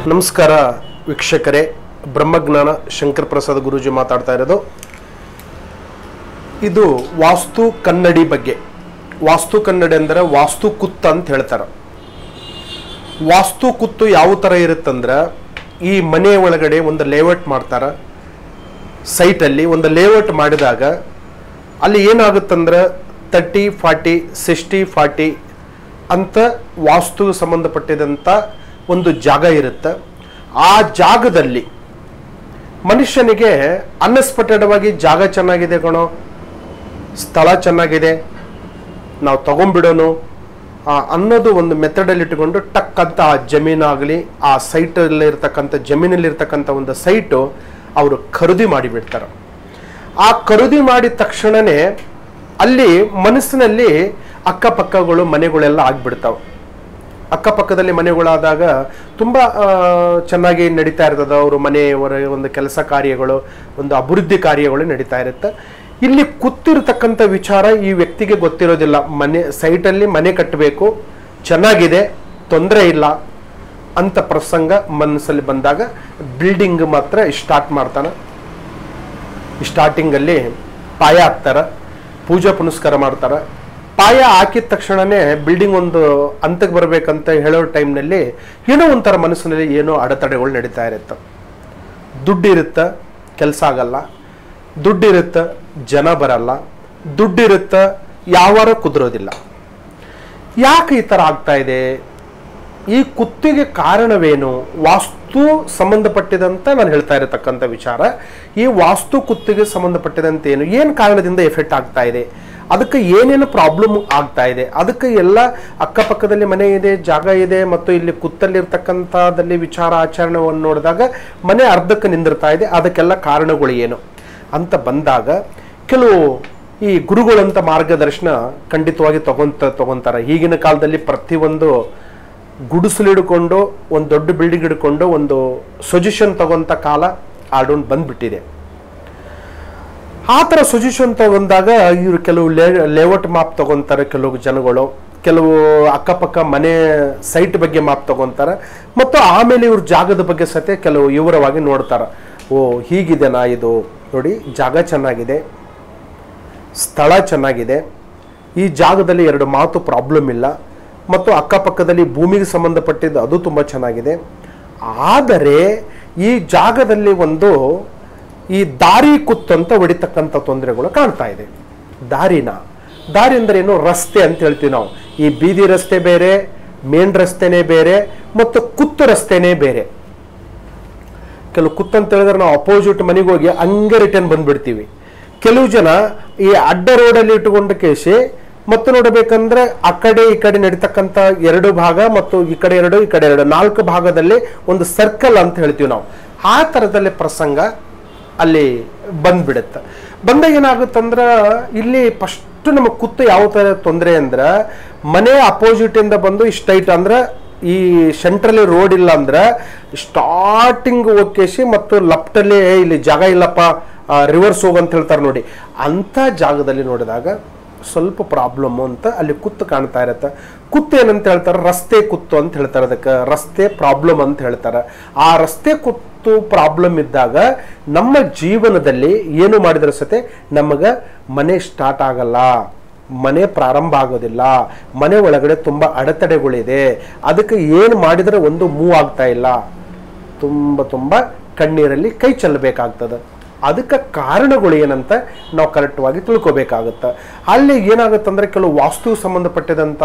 ನಮಸ್ಕಾರ ವೀಕ್ಷಕರೇ ಬ್ರಹ್ಮಜ್ಞಾನ ಶಂಕರ್ ಪ್ರಸಾದ್ ಗುರೂಜಿ ಮಾತಾಡ್ತಾ ಇರೋದು ಇದು ವಾಸ್ತು ಕನ್ನಡಿ ಬಗ್ಗೆ ವಾಸ್ತು ಕನ್ನಡಿ ಅಂದರೆ ವಾಸ್ತು ಕುತ್ತ ಅಂತ ಹೇಳ್ತಾರೆ ವಾಸ್ತು ಕುತ್ತು ಯಾವ ಥರ ಇರುತ್ತಂದ್ರೆ ಈ ಮನೆ ಒಳಗಡೆ ಒಂದು ಲೇಔಟ್ ಮಾಡ್ತಾರೆ ಸೈಟಲ್ಲಿ ಒಂದು ಲೇಔಟ್ ಮಾಡಿದಾಗ ಅಲ್ಲಿ ಏನಾಗುತ್ತಂದ್ರೆ ತರ್ಟಿ ಫಾರ್ಟಿ ಸಿಕ್ಸ್ಟಿ ಫಾರ್ಟಿ ಅಂತ ವಾಸ್ತು ಸಂಬಂಧಪಟ್ಟಿದಂಥ ಒಂದು ಜಾಗ ಇರುತ್ತೆ ಆ ಜಾಗದಲ್ಲಿ ಮನುಷ್ಯನಿಗೆ ಅನ್ಎಕ್ಸ್ಪೆಕ್ಟೆಡ್ವಾಗಿ ಜಾಗ ಚೆನ್ನಾಗಿದೆ ಕಣೋ ಸ್ಥಳ ಚೆನ್ನಾಗಿದೆ ನಾವು ತಗೊಂಡ್ಬಿಡೋನು ಆ, ಅನ್ನೋದು ಒಂದು ಮೆಥಡಲ್ಲಿ ಇಟ್ಟುಕೊಂಡು ಟಕ್ ಅಂತ ಆ ಜಮೀನಾಗಲಿ ಆ ಸೈಟಲ್ಲಿ ಇರ್ತಕ್ಕಂಥ ಜಮೀನಲ್ಲಿ ಇರ್ತಕ್ಕಂಥ ಒಂದು ಸೈಟು ಅವರು ಖರೀದಿ ಮಾಡಿಬಿಡ್ತಾರೆ ಆ ಖರೀದಿ ಮಾಡಿದ ತಕ್ಷಣನೇ ಅಲ್ಲಿ ಮನಸ್ಸಿನಲ್ಲಿ ಅಕ್ಕಪಕ್ಕಗಳು ಮನೆಗಳೆಲ್ಲ ಆಗ್ಬಿಡ್ತಾವೆ ಅಕ್ಕಪಕ್ಕದಲ್ಲಿ ಮನೆಗಳಾದಾಗ ತುಂಬ ಚೆನ್ನಾಗಿ ನಡೀತಾ ಇರ್ತದೆ ಅವರು ಮನೆಯವರ ಒಂದು ಕೆಲಸ ಕಾರ್ಯಗಳು ಒಂದು ಅಭಿವೃದ್ಧಿ ಕಾರ್ಯಗಳು ನಡೀತಾ ಇರುತ್ತೆ ಇಲ್ಲಿ ಕೂತಿರ್ತಕ್ಕಂಥ ವಿಚಾರ ಈ ವ್ಯಕ್ತಿಗೆ ಗೊತ್ತಿರೋದಿಲ್ಲ ಮನೆ ಸೈಟಲ್ಲಿ ಮನೆ ಕಟ್ಟಬೇಕು ಚೆನ್ನಾಗಿದೆ ತೊಂದರೆ ಇಲ್ಲ ಅಂತ ಪ್ರಸಂಗ ಮನಸ್ಸಲ್ಲಿ ಬಂದಾಗ ಬಿಲ್ಡಿಂಗ್ ಮಾತ್ರ ಸ್ಟಾರ್ಟ್ ಮಾಡ್ತಾನೆ ಸ್ಟಾರ್ಟಿಂಗಲ್ಲಿ ಪಾಯ ಹಾಕ್ತಾರೆ ಪೂಜಾ ಪುನಸ್ಕಾರ ಮಾಡ್ತಾರೆ ಪಾಯ ಹಾಕಿದ ತಕ್ಷಣನೇ ಬಿಲ್ಡಿಂಗ್ ಒಂದು ಹಂತಕ್ಕೆ ಬರಬೇಕಂತ ಹೇಳೋ ಟೈಮ್ನಲ್ಲಿ ಏನೋ ಒಂಥರ ಮನಸ್ಸಿನಲ್ಲಿ ಏನೋ ಅಡೆತಡೆಗಳು ನಡೀತಾ ಇರುತ್ತೆ ದುಡ್ಡಿರುತ್ತೆ ಕೆಲಸ ಆಗಲ್ಲ ದುಡ್ಡಿರುತ್ತೆ ಜನ ಬರಲ್ಲ ದುಡ್ಡಿರುತ್ತೆ ಯಾವಾರ ಕುದುರೋದಿಲ್ಲ ಯಾಕೆ ಈ ಥರ ಆಗ್ತಾ ಇದೆ ಈ ಕುತ್ತಿಗೆ ಕಾರಣವೇನು ವಾಸ್ತು ಸಂಬಂಧಪಟ್ಟಿದಂತ ನಾನು ಹೇಳ್ತಾ ಇರತಕ್ಕಂಥ ವಿಚಾರ ಈ ವಾಸ್ತು ಕುತ್ತಿಗೆ ಸಂಬಂಧಪಟ್ಟಿದಂತೆ ಏನು ಏನು ಕಾರಣದಿಂದ ಎಫೆಕ್ಟ್ ಆಗ್ತಾ ಇದೆ ಅದಕ್ಕೆ ಏನೇನು ಪ್ರಾಬ್ಲಮ್ ಆಗ್ತಾ ಇದೆ ಅದಕ್ಕೆ ಎಲ್ಲ ಅಕ್ಕಪಕ್ಕದಲ್ಲಿ ಮನೆ ಇದೆ ಜಾಗ ಇದೆ ಮತ್ತು ಇಲ್ಲಿ ಕುತ್ತಲ್ಲಿರ್ತಕ್ಕಂಥದ್ದಲ್ಲಿ ವಿಚಾರ ಆಚರಣೆಯನ್ನು ನೋಡಿದಾಗ ಮನೆ ಅರ್ಧಕ್ಕೆ ನಿಂದಿರ್ತಾ ಇದೆ ಅದಕ್ಕೆಲ್ಲ ಕಾರಣಗಳು ಏನು ಅಂತ ಬಂದಾಗ ಕೆಲವು ಈ ಗುರುಗಳಂತ ಮಾರ್ಗದರ್ಶನ ಖಂಡಿತವಾಗಿ ತಗೊಂತ ತಗೊಂತಾರೆ ಈಗಿನ ಕಾಲದಲ್ಲಿ ಪ್ರತಿಯೊಂದು ಗುಡಿಸಲು ಹಿಡ್ಕೊಂಡು ಒಂದು ದೊಡ್ಡ ಬಿಲ್ಡಿಂಗ್ ಹಿಡ್ಕೊಂಡು ಒಂದು ಸೊಲ್ಯೂಷನ್ ತಗೊಂತ ಕಾಲ ಆಡೋನ್ ಬಂದ್ಬಿಟ್ಟಿದೆ ಆ ಥರ ಸೊಲ್ಯೂಷನ್ ತಗೊಂಡಾಗ ಇವರು ಕೆಲವು ಲೇ ಲೇಔಟ್ ಮಾಪ್ ತಗೊಂತಾರೆ ಕೆಲವು ಜನಗಳು ಕೆಲವು ಅಕ್ಕಪಕ್ಕ ಮನೆ ಸೈಟ್ ಬಗ್ಗೆ ಮಾಪ್ ತಗೊಂತಾರೆ ಮತ್ತು ಆಮೇಲೆ ಇವ್ರ ಜಾಗದ ಬಗ್ಗೆ ಸತೆ ಕೆಲವು ವಿವರವಾಗಿ ನೋಡ್ತಾರೆ ಓ ಹೀಗಿದೆನಾ ಇದು ನೋಡಿ ಜಾಗ ಚೆನ್ನಾಗಿದೆ ಸ್ಥಳ ಚೆನ್ನಾಗಿದೆ ಈ ಜಾಗದಲ್ಲಿ ಎರಡು ಮಾತು ಪ್ರಾಬ್ಲಮ್ ಇಲ್ಲ ಮತ್ತು ಅಕ್ಕಪಕ್ಕದಲ್ಲಿ ಭೂಮಿಗೆ ಸಂಬಂಧಪಟ್ಟಿದ್ದು ಅದು ತುಂಬ ಚೆನ್ನಾಗಿದೆ ಆದರೆ ಈ ಜಾಗದಲ್ಲಿ ಒಂದು ಈ ದಾರಿ ಕುತ್ತಂತ ಹೊಡಿತಕ್ಕಂಥ ತೊಂದರೆಗಳು ಕಾಣ್ತಾ ಇದೆ ದಾರಿನ ದಾರಿ ಅಂದ್ರೆ ಏನು ರಸ್ತೆ ಅಂತ ಹೇಳ್ತೀವಿ ನಾವು ಈ ಬೀದಿ ರಸ್ತೆ ಬೇರೆ ಮೇನ್ ರಸ್ತೆನೇ ಬೇರೆ ಮತ್ತು ಕುತ್ತು ರಸ್ತೆನೇ ಬೇರೆ ಕೆಲವು ಕುತ್ತು ಅಂತ ಹೇಳಿದ್ರೆ ನಾವು ಅಪೋಸಿಟ್ ಮನೆಗೆ ಹೋಗಿ ಹಂಗೆ ರಿಟರ್ನ್ ಬಂದ್ಬಿಡ್ತೀವಿ ಕೆಲವು ಜನ ಈ ಅಡ್ಡ ರೋಡಲ್ಲಿ ಇಟ್ಟುಕೊಂಡ ಕೇಸಿ ಮತ್ತು ನೋಡಬೇಕಂದ್ರೆ ಆ ಕಡೆ ಈ ಕಡೆ ನಡೀತಕ್ಕಂಥ ಎರಡು ಭಾಗ ಮತ್ತು ಈ ಕಡೆ ಎರಡು ಈ ಕಡೆ ಎರಡು ನಾಲ್ಕು ಭಾಗದಲ್ಲಿ ಒಂದು ಸರ್ಕಲ್ ಅಂತ ಹೇಳ್ತೀವಿ ನಾವು ಆ ಥರದಲ್ಲಿ ಪ್ರಸಂಗ ಅಲ್ಲಿ ಬಂದ್ಬಿಡುತ್ತೆ ಬಂದಾಗ ಏನಾಗುತ್ತಂದ್ರೆ ಇಲ್ಲಿ ಫಸ್ಟ್ ನಮಗೆ ಕುತ್ತು ಯಾವ ಥರ ತೊಂದರೆ ಅಂದ್ರೆ ಮನೆ ಅಪೋಸಿಟ್ ಇಂದ ಬಂದು ಸ್ಟ್ರೈಟ್ ಅಂದ್ರೆ ಈ ಸೆಂಟ್ರಲ್ಲಿ ರೋಡ್ ಇಲ್ಲ ಅಂದ್ರೆ ಸ್ಟಾರ್ಟಿಂಗ್ ಹೋಗ್ಕೇಸಿ ಮತ್ತು ಲೆಫ್ಟಲ್ಲಿ ಇಲ್ಲಿ ಜಾಗ ಇಲ್ಲಪ್ಪ ರಿವರ್ಸ್ ಹೋಗು ಅಂತ ಹೇಳ್ತಾರೆ ನೋಡಿ ಅಂಥ ಜಾಗದಲ್ಲಿ ನೋಡಿದಾಗ ಸ್ವಲ್ಪ ಪ್ರಾಬ್ಲಮ್ ಅಂತ ಅಲ್ಲಿ ಕುತ್ತು ಕಾಣ್ತಾ ಇರುತ್ತೆ ಕುತ್ತು ಏನಂತ ಹೇಳ್ತಾರೆ ರಸ್ತೆ ಕುತ್ತು ಅಂತ ಹೇಳ್ತಾರೆ ಅದಕ್ಕೆ ರಸ್ತೆ ಪ್ರಾಬ್ಲಮ್ ಅಂತ ಹೇಳ್ತಾರೆ ಆ ರಸ್ತೆ ಕುತ್ತು ಪ್ರಾಬ್ಲಮ್ ಇದ್ದಾಗ ನಮ್ಮ ಜೀವನದಲ್ಲಿ ಏನು ಮಾಡಿದ್ರೆ ಸತೆ ನಮಗೆ ಮನೆ ಸ್ಟಾರ್ಟ್ ಆಗಲ್ಲ ಮನೆ ಪ್ರಾರಂಭ ಆಗೋದಿಲ್ಲ ಮನೆ ಒಳಗಡೆ ತುಂಬ ಅಡೆತಡೆಗಳಿದೆ ಅದಕ್ಕೆ ಏನು ಮಾಡಿದರೆ ಒಂದು ಮೂವ್ ಆಗ್ತಾ ಇಲ್ಲ ತುಂಬ ತುಂಬ ಕಣ್ಣೀರಲ್ಲಿ ಕೈ ಚೆಲ್ಲಬೇಕಾಗ್ತದೆ ಅದಕ್ಕೆ ಕಾರಣಗಳು ಏನಂತ ನಾವು ಕರೆಕ್ಟ್ವಾಗಿ ತಿಳ್ಕೊಬೇಕಾಗುತ್ತೆ ಅಲ್ಲಿ ಏನಾಗುತ್ತಂದ್ರೆ ಕೆಲವು ವಾಸ್ತು ಸಂಬಂಧಪಟ್ಟಿದಂಥ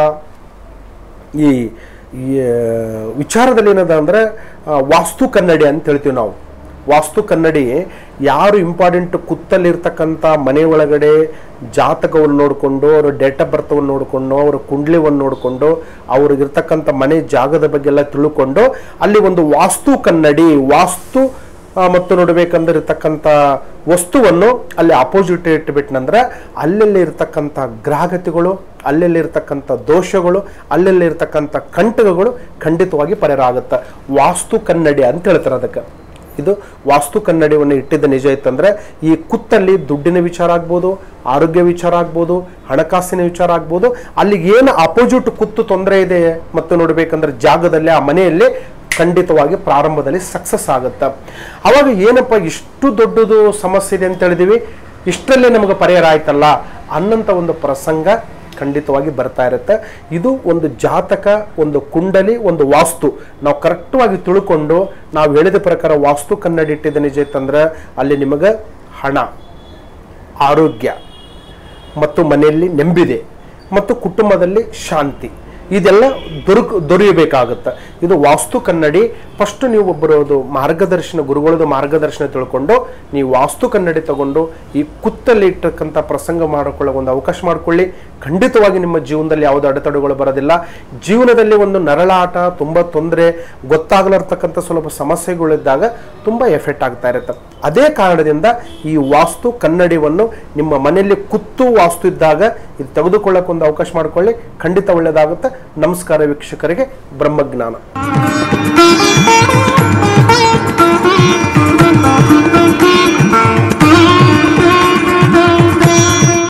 ಈ ಈ, ಆ, ವಿಚಾರದಲ್ಲಿ ಏನದ ಅಂದರೆ ವಾಸ್ತು ಕನ್ನಡಿ ಅಂತ ಹೇಳ್ತೀವಿ ನಾವು ವಾಸ್ತು ಕನ್ನಡಿ ಯಾರು ಇಂಪಾರ್ಟೆಂಟ್ ಕುತ್ತಲ್ಲಿರ್ತಕ್ಕಂಥ ಮನೆ ಒಳಗಡೆ ಜಾತಕವನ್ನು ನೋಡಿಕೊಂಡು ಅವರ ಡೇಟ್ ಆಫ್ ಬರ್ತವನ್ನು ನೋಡಿಕೊಂಡು ಅವರ ಕುಂಡ್ಲಿವನ್ನು ನೋಡಿಕೊಂಡು ಅವ್ರಿಗಿರ್ತಕ್ಕಂಥ ಮನೆ ಜಾಗದ ಬಗ್ಗೆ ಎಲ್ಲ ತಿಳ್ಕೊಂಡು ಅಲ್ಲಿ ಒಂದು ವಾಸ್ತು ಕನ್ನಡಿ ವಾಸ್ತು ಆ, ಮತ್ತು ನೋಡಬೇಕಂದ್ರೆ ಇರ್ತಕ್ಕಂಥ ವಸ್ತುವನ್ನು ಅಲ್ಲಿ ಅಪೋಸಿಟ್ ಇಟ್ಬಿಟ್ನಂದ್ರೆ ಅಲ್ಲೆಲ್ಲಿ ಇರ್ತಕ್ಕಂಥ ಗ್ರಹಗತಿಗಳು ಅಲ್ಲೆಲ್ಲಿ ಇರ್ತಕ್ಕಂಥ ದೋಷಗಳು ಅಲ್ಲೆಲ್ಲಿ ಇರ್ತಕ್ಕಂಥ ಕಂಟಕಗಳು ಖಂಡಿತವಾಗಿ ಪರಿಹಾರ ಆಗುತ್ತೆ ವಾಸ್ತು ಕನ್ನಡಿ ಅಂತ ಹೇಳ್ತಾರೆ ಅದಕ್ಕೆ ಇದು ವಾಸ್ತು ಕನ್ನಡಿಯನ್ನು ಇಟ್ಟಿದ್ದ ನಿಜ ಇತ್ತಂದ್ರೆ ಈ ಕುತ್ತಲ್ಲಿ ದುಡ್ಡಿನ ವಿಚಾರ ಆಗ್ಬೋದು ಆರೋಗ್ಯ ವಿಚಾರ ಆಗ್ಬೋದು ಹಣಕಾಸಿನ ವಿಚಾರ ಆಗ್ಬೋದು ಅಲ್ಲಿ ಏನು ಅಪೋಸಿಟ್ ಕುತ್ತು ತೊಂದರೆ ಇದೆ ಮತ್ತು ನೋಡ್ಬೇಕಂದ್ರೆ ಜಾಗದಲ್ಲಿ ಆ ಮನೆಯಲ್ಲಿ ಖಂಡಿತವಾಗಿ ಪ್ರಾರಂಭದಲ್ಲಿ ಸಕ್ಸಸ್ ಆಗುತ್ತೆ ಅವಾಗ ಏನಪ್ಪ ಇಷ್ಟು ದೊಡ್ಡದು ಸಮಸ್ಯೆ ಇದೆ ಅಂತ ಹೇಳಿದೀವಿ ಇಷ್ಟರಲ್ಲೇ ನಮಗೆ ಪರಿಹಾರ ಆಯ್ತಲ್ಲ ಅನ್ನಂಥ ಒಂದು ಪ್ರಸಂಗ ಖಂಡಿತವಾಗಿ ಬರ್ತಾ ಇರುತ್ತೆ ಇದು ಒಂದು ಜಾತಕ ಒಂದು ಕುಂಡಲಿ ಒಂದು ವಾಸ್ತು ನಾವು ಕರೆಕ್ಟವಾಗಿ ತಿಳ್ಕೊಂಡು ನಾವು ಹೇಳಿದ ಪ್ರಕಾರ ವಾಸ್ತು ಕನ್ನಡಿಟ್ಟಿದ್ದ ನಿಜ ಇತ್ತಂದ್ರೆ ಅಲ್ಲಿ ನಿಮಗೆ ಹಣ ಆರೋಗ್ಯ ಮತ್ತು ಮನೆಯಲ್ಲಿ ನೆಮ್ಮದಿ ಮತ್ತು ಕುಟುಂಬದಲ್ಲಿ ಶಾಂತಿ ಇದೆಲ್ಲ ದೊರಕ ದೊರೆಯಬೇಕಾಗುತ್ತೆ ಇದು ವಾಸ್ತು ಕನ್ನಡಿ ಫಸ್ಟ್ ನೀವು ಒಬ್ಬರದು ಮಾರ್ಗದರ್ಶನ ಗುರುಗಳದು ಮಾರ್ಗದರ್ಶನ ತಿಳ್ಕೊಂಡು ನೀವು ವಾಸ್ತು ಕನ್ನಡಿ ತಗೊಂಡು ಈ ಕುತ್ತಲ್ಲಿ ಇಟ್ಟಕ್ಕಂಥ ಪ್ರಸಂಗ ಮಾಡಿಕೊಳ್ಳೋ ಒಂದು ಅವಕಾಶ ಮಾಡಿಕೊಳ್ಳಿ ಖಂಡಿತವಾಗಿ ನಿಮ್ಮ ಜೀವನದಲ್ಲಿ ಯಾವುದೇ ಅಡೆತಡೆಗಳು ಬರೋದಿಲ್ಲ ಜೀವನದಲ್ಲಿ ಒಂದು ನರಳಾಟ ತುಂಬ ತೊಂದರೆ ಗೊತ್ತಾಗಲಿರ್ತಕ್ಕಂಥ ಸ್ವಲ್ಪ ಸಮಸ್ಯೆಗಳಿದ್ದಾಗ ತುಂಬ ಎಫೆಕ್ಟ್ ಆಗ್ತಾ ಇರುತ್ತೆ ಅದೇ ಕಾರಣದಿಂದ ಈ ವಾಸ್ತು ಕನ್ನಡಿಯನ್ನು ನಿಮ್ಮ ಮನೆಯಲ್ಲಿ ಕುತ್ತು ವಾಸ್ತು ಇದ್ದಾಗ ಇದು ತೆಗೆದುಕೊಳ್ಳೋಕೆ ಒಂದು ಅವಕಾಶ ಮಾಡಿಕೊಳ್ಳಿ ಖಂಡಿತ ಒಳ್ಳೆಯದಾಗುತ್ತೆ ನಮಸ್ಕಾರ ವೀಕ್ಷಕರಿಗೆ ಬ್ರಹ್ಮಜ್ಞಾನ Thank you.